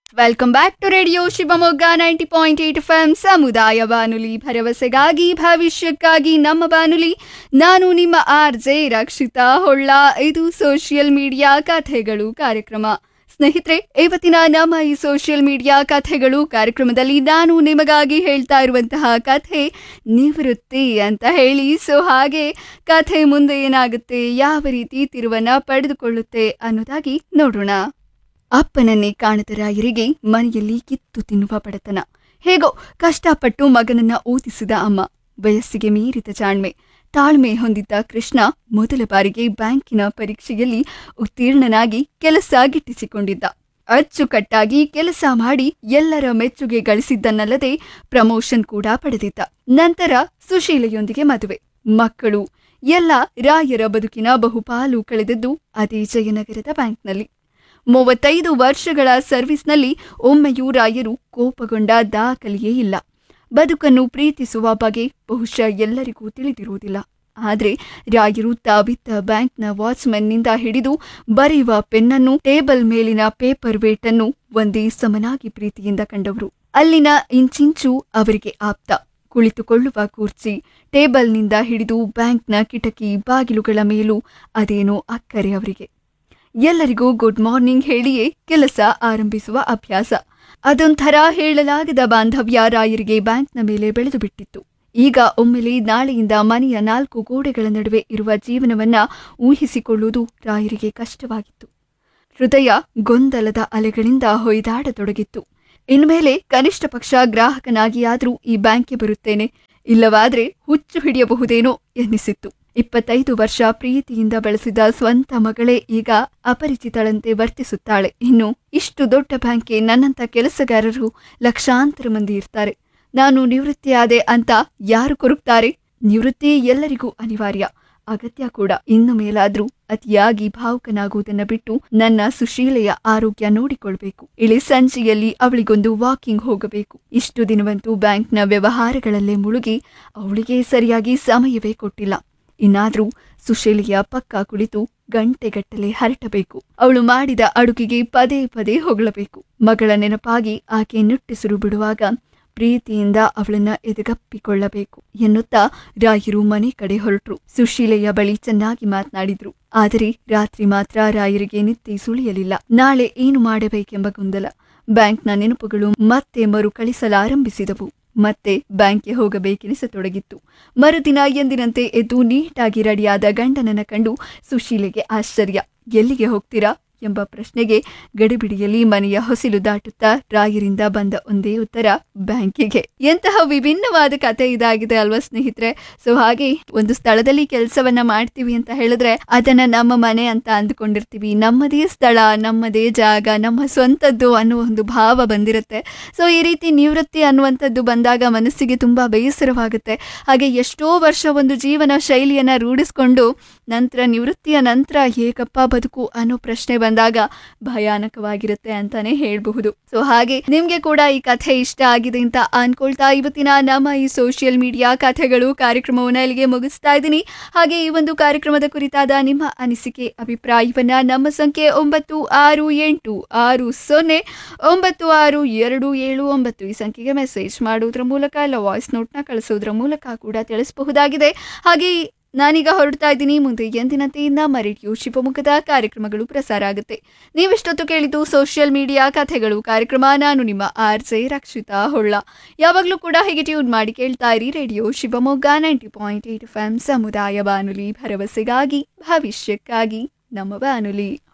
welcome back to radio Shivamogga ninety point eight F M ಸಮುದಾಯ ಬಾನುಲಿ ಭರವಸೆಗಾಗಿ ಭವಿಷ್ಯಕ್ಕಾಗಿ ನಮ್ಮ ಬಾನುಲಿ ನಾನು ನಿಮ್ಮ ಆರ್ ಜೆ ರಕ್ಷಿತಾ ಹೊಳ್ಳ ಇದು ಸೋಷಿಯಲ್ ಮೀಡಿಯಾ ಕಥೆಗಳು ಕಾರ್ಯಕ್ರಮ ಸ್ನೇಹಿತರೆ ಇವತ್ತಿನ ನಮ್ಮ ಈ ಸೋಷಿಯಲ್ ಮೀಡಿಯಾ ಕಥೆಗಳು ಕಾರ್ಯಕ್ರಮದಲ್ಲಿ ನಾನು ನಿಮಗಾಗಿ ಹೇಳ್ತಾ ಇರುವಂತಹ ಕಥೆ ನಿವೃತ್ತಿ ಅಂತ ಹೇಳಿ ಸೊ ಹಾಗೆ ಕಥೆ ಮುಂದೆ ಏನಾಗುತ್ತೆ ಯಾವ ರೀತಿ ತಿರುವನ್ನ ಪಡೆದುಕೊಳ್ಳುತ್ತೆ ಅನ್ನೋದಾಗಿ ನೋಡೋಣ ಅಪ್ಪನನ್ನೇ ಕಾಣದ ರಾಯರಿಗೆ ಮನೆಯಲ್ಲಿ ಕಿತ್ತು ತಿನ್ನುವ ಬಡತನ ಹೇಗೋ ಕಷ್ಟಪಟ್ಟು ಮಗನನ್ನ ಓದಿಸಿದ ಅಮ್ಮ ವಯಸ್ಸಿಗೆ ಮೀರಿದ ಜಾಣ್ಮೆ ತಾಳ್ಮೆ ಹೊಂದಿದ್ದ ಕೃಷ್ಣ ಮೊದಲ ಬಾರಿಗೆ ಬ್ಯಾಂಕಿನ ಪರೀಕ್ಷೆಯಲ್ಲಿ ಉತ್ತೀರ್ಣನಾಗಿ ಕೆಲಸ ಗಿಟ್ಟಿಸಿಕೊಂಡಿದ್ದ ಅಚ್ಚುಕಟ್ಟಾಗಿ ಕೆಲಸ ಮಾಡಿ ಎಲ್ಲರ ಮೆಚ್ಚುಗೆ ಗಳಿಸಿದ್ದನ್ನಲ್ಲದೆ ಪ್ರಮೋಷನ್ ಕೂಡ ಪಡೆದಿದ್ದ ನಂತರ ಸುಶೀಲೆಯೊಂದಿಗೆ ಮದುವೆ ಮಕ್ಕಳು ಎಲ್ಲ ರಾಯರ ಬದುಕಿನ ಬಹುಪಾಲು ಕಳೆದದ್ದು ಅದೇ ಜಯನಗರದ ಬ್ಯಾಂಕ್ನಲ್ಲಿ ಮೂವತ್ತೈದು ವರ್ಷಗಳ ಸರ್ವಿಸ್ನಲ್ಲಿ ಒಮ್ಮೆಯೂ ರಾಯರು ಕೋಪಗೊಂಡ ದಾಖಲೆಯೇ ಇಲ್ಲ ಬದುಕನ್ನು ಪ್ರೀತಿಸುವ ಬಗೆ ಬಹುಶಃ ಎಲ್ಲರಿಗೂ ತಿಳಿದಿರುವುದಿಲ್ಲ ಆದರೆ ರಾಯರು ತಾವಿದ್ದ ಬ್ಯಾಂಕ್ನ ವಾಚ್ಮನ್ನಿಂದ ಹಿಡಿದು ಬರೆಯುವ ಪೆನ್ನನ್ನು ಟೇಬಲ್ ಮೇಲಿನ ಪೇಪರ್ ವೇಟನ್ನು ಒಂದೇ ಸಮನಾಗಿ ಪ್ರೀತಿಯಿಂದ ಕಂಡವರು ಅಲ್ಲಿನ ಇಂಚಿಂಚು ಅವರಿಗೆ ಆಪ್ತ ಕುಳಿತುಕೊಳ್ಳುವ ಕುರ್ಚಿ ಟೇಬಲ್ನಿಂದ ಹಿಡಿದು ಬ್ಯಾಂಕ್ನ ಕಿಟಕಿ ಬಾಗಿಲುಗಳ ಮೇಲೂ ಅದೇನೋ ಅಕ್ಕರೆ ಅವರಿಗೆ ಎಲ್ಲರಿಗೂ ಗುಡ್ ಮಾರ್ನಿಂಗ್ ಹೇಳಿಯೇ ಕೆಲಸ ಆರಂಭಿಸುವ ಅಭ್ಯಾಸ ಅದೊಂಥರ ಹೇಳಲಾಗದ ಬಾಂಧವ್ಯ ರಾಯರಿಗೆ ಬ್ಯಾಂಕ್ನ ಮೇಲೆ ಬೆಳೆದು ಬಿಟ್ಟಿತ್ತು ಈಗ ಒಮ್ಮೆಲೆ ನಾಳೆಯಿಂದ ಮನೆಯ ನಾಲ್ಕು ಗೋಡೆಗಳ ನಡುವೆ ಇರುವ ಜೀವನವನ್ನ ಊಹಿಸಿಕೊಳ್ಳುವುದು ರಾಯರಿಗೆ ಕಷ್ಟವಾಗಿತ್ತು ಹೃದಯ ಗೊಂದಲದ ಅಲೆಗಳಿಂದ ಹೊಯ್ದಾಡತೊಡಗಿತ್ತು ಇನ್ಮೇಲೆ ಕನಿಷ್ಠ ಪಕ್ಷ ಗ್ರಾಹಕನಾಗಿಯಾದರೂ ಈ ಬ್ಯಾಂಕ್ಗೆ ಬರುತ್ತೇನೆ ಇಲ್ಲವಾದ್ರೆ ಹುಚ್ಚು ಹಿಡಿಯಬಹುದೇನೋ ಎನ್ನಿಸಿತ್ತು ಇಪ್ಪತ್ತೈದು ವರ್ಷ ಪ್ರೀತಿಯಿಂದ ಬೆಳೆಸಿದ ಸ್ವಂತ ಮಗಳೇ ಈಗ ಅಪರಿಚಿತಳಂತೆ ವರ್ತಿಸುತ್ತಾಳೆ ಇನ್ನು ಇಷ್ಟು ದೊಡ್ಡ ಬ್ಯಾಂಕ್ಗೆ ನನ್ನಂತ ಕೆಲಸಗಾರರು ಲಕ್ಷಾಂತರ ಮಂದಿ ಇರ್ತಾರೆ ನಾನು ನಿವೃತ್ತಿಯಾದೆ ಅಂತ ಯಾರು ಕೊರುಕ್ತಾರೆ ನಿವೃತ್ತಿ ಎಲ್ಲರಿಗೂ ಅನಿವಾರ್ಯ ಅಗತ್ಯ ಕೂಡ ಇನ್ನು ಮೇಲಾದ್ರೂ ಅತಿಯಾಗಿ ಭಾವುಕನಾಗುವುದನ್ನ ಬಿಟ್ಟು ನನ್ನ ಸುಶೀಲೆಯ ಆರೋಗ್ಯ ನೋಡಿಕೊಳ್ಬೇಕು ಇಳಿ ಸಂಜೆಯಲ್ಲಿ ಅವಳಿಗೊಂದು ವಾಕಿಂಗ್ ಹೋಗಬೇಕು ಇಷ್ಟು ದಿನವಂತೂ ಬ್ಯಾಂಕ್ನ ವ್ಯವಹಾರಗಳಲ್ಲೇ ಮುಳುಗಿ ಅವಳಿಗೆ ಸರಿಯಾಗಿ ಸಮಯವೇ ಕೊಟ್ಟಿಲ್ಲ ಇನ್ನಾದ್ರೂ ಸುಶೀಲೆಯ ಪಕ್ಕ ಕುಳಿತು ಗಂಟೆಗಟ್ಟಲೆ ಹರಟಬೇಕು ಅವಳು ಮಾಡಿದ ಅಡುಗೆಗೆ ಪದೇ ಪದೇ ಹೊಗಳಬೇಕು ಮಗಳ ನೆನಪಾಗಿ ಆಕೆ ನುಟ್ಟಿಸಿರು ಬಿಡುವಾಗ ಪ್ರೀತಿಯಿಂದ ಅವಳನ್ನ ಎದೆಗಪ್ಪಿಕೊಳ್ಳಬೇಕು ಎನ್ನುತ್ತಾ ರಾಯರು ಮನೆ ಕಡೆ ಹೊರಟರು ಸುಶೀಲೆಯ ಬಳಿ ಚೆನ್ನಾಗಿ ಮಾತನಾಡಿದ್ರು ಆದರೆ ರಾತ್ರಿ ಮಾತ್ರ ರಾಯರಿಗೆ ನಿದ್ದೆ ಸುಳಿಯಲಿಲ್ಲ ನಾಳೆ ಏನು ಮಾಡಬೇಕೆಂಬ ಗೊಂದಲ ಬ್ಯಾಂಕ್ನ ನೆನಪುಗಳು ಮತ್ತೆ ಮರುಕಳಿಸಲಾರಂಭಿಸಿದವು ಮತ್ತೆ ಬ್ಯಾಂಕ್ಗೆ ಹೋಗಬೇಕೆನಿಸತೊಡಗಿತ್ತು ಮರುದಿನ ಎಂದಿನಂತೆ ಎದ್ದು ನೀಟಾಗಿ ರೆಡಿಯಾದ ಗಂಡನನ್ನ ಕಂಡು ಸುಶೀಲೆಗೆ ಆಶ್ಚರ್ಯ ಎಲ್ಲಿಗೆ ಹೋಗ್ತೀರಾ ಎಂಬ ಪ್ರಶ್ನೆಗೆ ಗಡಿಬಿಡಿಯಲ್ಲಿ ಮನೆಯ ಹೊಸಿಲು ದಾಟುತ್ತಾ ರಾಯರಿಂದ ಬಂದ ಒಂದೇ ಉತ್ತರ ಬ್ಯಾಂಕಿಗೆ ಎಂತಹ ವಿಭಿನ್ನವಾದ ಕತೆ ಇದಾಗಿದೆ ಅಲ್ವಾ ಸ್ನೇಹಿತರೆ ಸೊ ಹಾಗೆ ಒಂದು ಸ್ಥಳದಲ್ಲಿ ಕೆಲಸವನ್ನ ಮಾಡ್ತೀವಿ ಅಂತ ಹೇಳಿದ್ರೆ ಅದನ್ನ ನಮ್ಮ ಮನೆ ಅಂತ ಅಂದುಕೊಂಡಿರ್ತೀವಿ ನಮ್ಮದೇ ಸ್ಥಳ ನಮ್ಮದೇ ಜಾಗ ನಮ್ಮ ಸ್ವಂತದ್ದು ಅನ್ನೋ ಒಂದು ಭಾವ ಬಂದಿರುತ್ತೆ ಸೊ ಈ ರೀತಿ ನಿವೃತ್ತಿ ಅನ್ನುವಂಥದ್ದು ಬಂದಾಗ ಮನಸ್ಸಿಗೆ ತುಂಬಾ ಬೇಸರವಾಗುತ್ತೆ ಹಾಗೆ ಎಷ್ಟೋ ವರ್ಷ ಒಂದು ಜೀವನ ಶೈಲಿಯನ್ನ ರೂಢಿಸ್ಕೊಂಡು ನಂತರ ನಿವೃತ್ತಿಯ ನಂತರ ಹೇಗಪ್ಪ ಬದುಕು ಅನ್ನೋ ಪ್ರಶ್ನೆ ಬಂದಾಗ ಭಯಾನಕವಾಗಿರುತ್ತೆ ಅಂತಾನೆ ಹೇಳ್ಬಹುದು ಸೊ ಹಾಗೆ ನಿಮ್ಗೆ ಕೂಡ ಈ ಕಥೆ ಇಷ್ಟ ಆಗಿದೆ ಅಂತ ಅನ್ಕೊಳ್ತಾ ಇವತ್ತಿನ ನಮ್ಮ ಈ ಸೋಷಿಯಲ್ ಮೀಡಿಯಾ ಕಥೆಗಳು ಕಾರ್ಯಕ್ರಮವನ್ನ ಇಲ್ಲಿಗೆ ಮುಗಿಸ್ತಾ ಇದ್ದೀನಿ ಹಾಗೆ ಈ ಒಂದು ಕಾರ್ಯಕ್ರಮದ ಕುರಿತಾದ ನಿಮ್ಮ ಅನಿಸಿಕೆ ಅಭಿಪ್ರಾಯವನ್ನ ನಮ್ಮ ಸಂಖ್ಯೆ ಒಂಬತ್ತು ಆರು ಎಂಟು ಆರು ಸೊನ್ನೆ ಒಂಬತ್ತು ಆರು ಎರಡು ಏಳು ಒಂಬತ್ತು ಈ ಸಂಖ್ಯೆಗೆ ಮೆಸೇಜ್ ಮಾಡುವುದರ ಮೂಲಕ ಇಲ್ಲ ವಾಯ್ಸ್ ನೋಟ್ನ ಕಳಿಸೋದ್ರ ಮೂಲಕ ಕೂಡ ತಿಳಿಸಬಹುದಾಗಿದೆ ಹಾಗೆ ನಾನೀಗ ಹೊರಡ್ತಾ ಇದ್ದೀನಿ ಮುಂದೆ ಎಂದಿನಂತೆ ನಮ್ಮ ರೇಡಿಯೋ ಶಿವಮೊಗ್ಗದ ಕಾರ್ಯಕ್ರಮಗಳು ಪ್ರಸಾರ ಆಗುತ್ತೆ ನೀವೆಷ್ಟೊತ್ತು ಕೇಳಿದ್ದು ಸೋಷಿಯಲ್ ಮೀಡಿಯಾ ಕಥೆಗಳು ಕಾರ್ಯಕ್ರಮ ನಾನು ನಿಮ್ಮ ಆರ್ ಜೆ ರಕ್ಷಿತಾ ಹೊಳ್ಳ ಯಾವಾಗಲೂ ಕೂಡ ಹೀಗೆ ಟ್ಯೂನ್ ಮಾಡಿ ಕೇಳ್ತಾ ಇರಿ radio Shivamogga ninety point eight F M ಸಮುದಾಯ ಬಾನುಲಿ ಭರವಸೆಗಾಗಿ ಭವಿಷ್ಯಕ್ಕಾಗಿ ನಮ್ಮ ಬಾನುಲಿ